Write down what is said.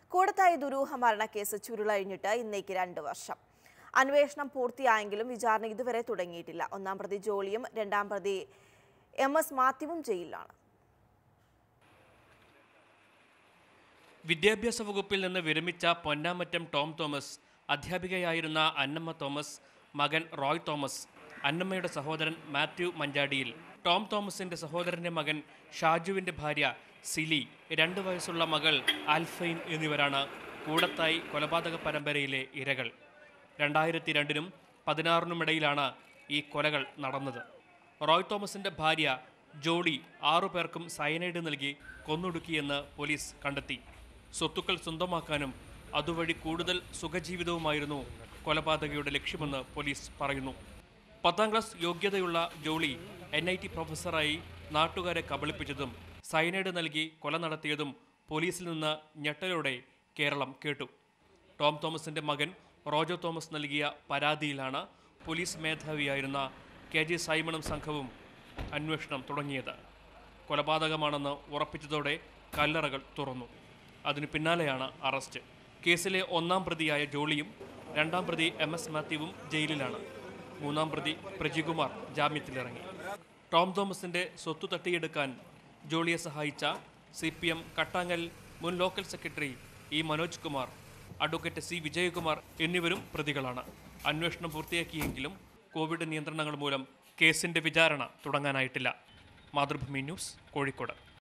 കൂടത്തായി ദുരൂഹ മരണക്കേസ് ചുരുളഴിഞ്ഞിട്ട് ഇന്നേക്ക് രണ്ട് വർഷം അന്വേഷണം പൂർത്തിയായെങ്കിലും വിചാരണ ഇതുവരെ തുടങ്ങിയിട്ടില്ല ഒന്നാം പ്രതി ജോളിയും രണ്ടാം പ്രതി എം എസ് മാത്യുവും ജയിലിലാണ് വിദ്യാഭ്യാസ വകുപ്പിൽ നിന്ന് വിരമിച്ച പൊന്നാമറ്റം ടോം തോമസ് അധ്യാപികയായിരുന്ന അന്നമ്മ തോമസ് മകൻ റോയ് തോമസ് അന്നമ്മയുടെ സഹോദരൻ മാത്യു മഞ്ചാടിയിൽ ടോം തോമസിന്റെ സഹോദരന്റെ മകൻ ഷാജുവിന്റെ ഭാര്യ സിലി രണ്ട് വയസ്സുള്ള മകൾ ആൽഫൈൻ എന്നിവരാണ് കൂടത്തായി കൊലപാതക പരമ്പരയിലെ ഇരകൾ രണ്ടായിരത്തി രണ്ടിനും പതിനാറിനുമിടയിലാണ് ഈ കൊലകൾ നടന്നത് റോയ് തോമസിന്റെ ഭാര്യ ജോളി ആറു പേർക്കും സയനൈഡ് നൽകി കൊന്നൊടുക്കിയെന്ന് പോലീസ് കണ്ടെത്തി സ്വത്തുക്കൾ സ്വന്തമാക്കാനും അതുവഴി കൂടുതൽ സുഖജീവിതവുമായിരുന്നു കൊലപാതകയുടെ ലക്ഷ്യമെന്ന് പോലീസ് പറയുന്നു പത്താം ക്ലാസ് യോഗ്യതയുള്ള ജോളി എൻ ഐ ടി പ്രൊഫസറായി നാട്ടുകാരെ കബളിപ്പിച്ചതും സയനൈഡ് നൽകി കൊല നടത്തിയതും പോലീസിൽ നിന്ന് ഞെട്ടലോടെ കേരളം കേട്ടു ടോം തോമസിന്റെ മകൻ റോജോ തോമസ് നൽകിയ പരാതിയിലാണ് പോലീസ് മേധാവിയായിരുന്ന കെ ജി സൈമണും സംഘവും അന്വേഷണം തുടങ്ങിയത് കൊലപാതകമാണെന്ന് ഉറപ്പിച്ചതോടെ കല്ലറകൾ തുറന്നു അതിനു പിന്നാലെയാണ് അറസ്റ്റ് കേസിലെ ഒന്നാം പ്രതിയായ ജോളിയും രണ്ടാം പ്രതി എം എസ് മാത്യുവും ജയിലിലാണ് മൂന്നാം പ്രതി പ്രജികുമാർ ജാമ്യത്തിലിറങ്ങി ടോം തോമസിന്റെ സ്വത്ത് തട്ടിയെടുക്കാൻ ജോളിയെ സഹായിച്ച സി പി എം കട്ടാങ്ങൽ മുൻ local secretary E Manoj Kumar advocate C Vijayakumar എന്നിവരും പ്രതികളാണ് അന്വേഷണം പൂർത്തിയാക്കിയെങ്കിലും കോവിഡ് നിയന്ത്രണങ്ങൾ മൂലം കേസിന്റെ വിചാരണ തുടങ്ങാനായിട്ടില്ല മാതൃഭൂമി ന്യൂസ് കോഴിക്കോട്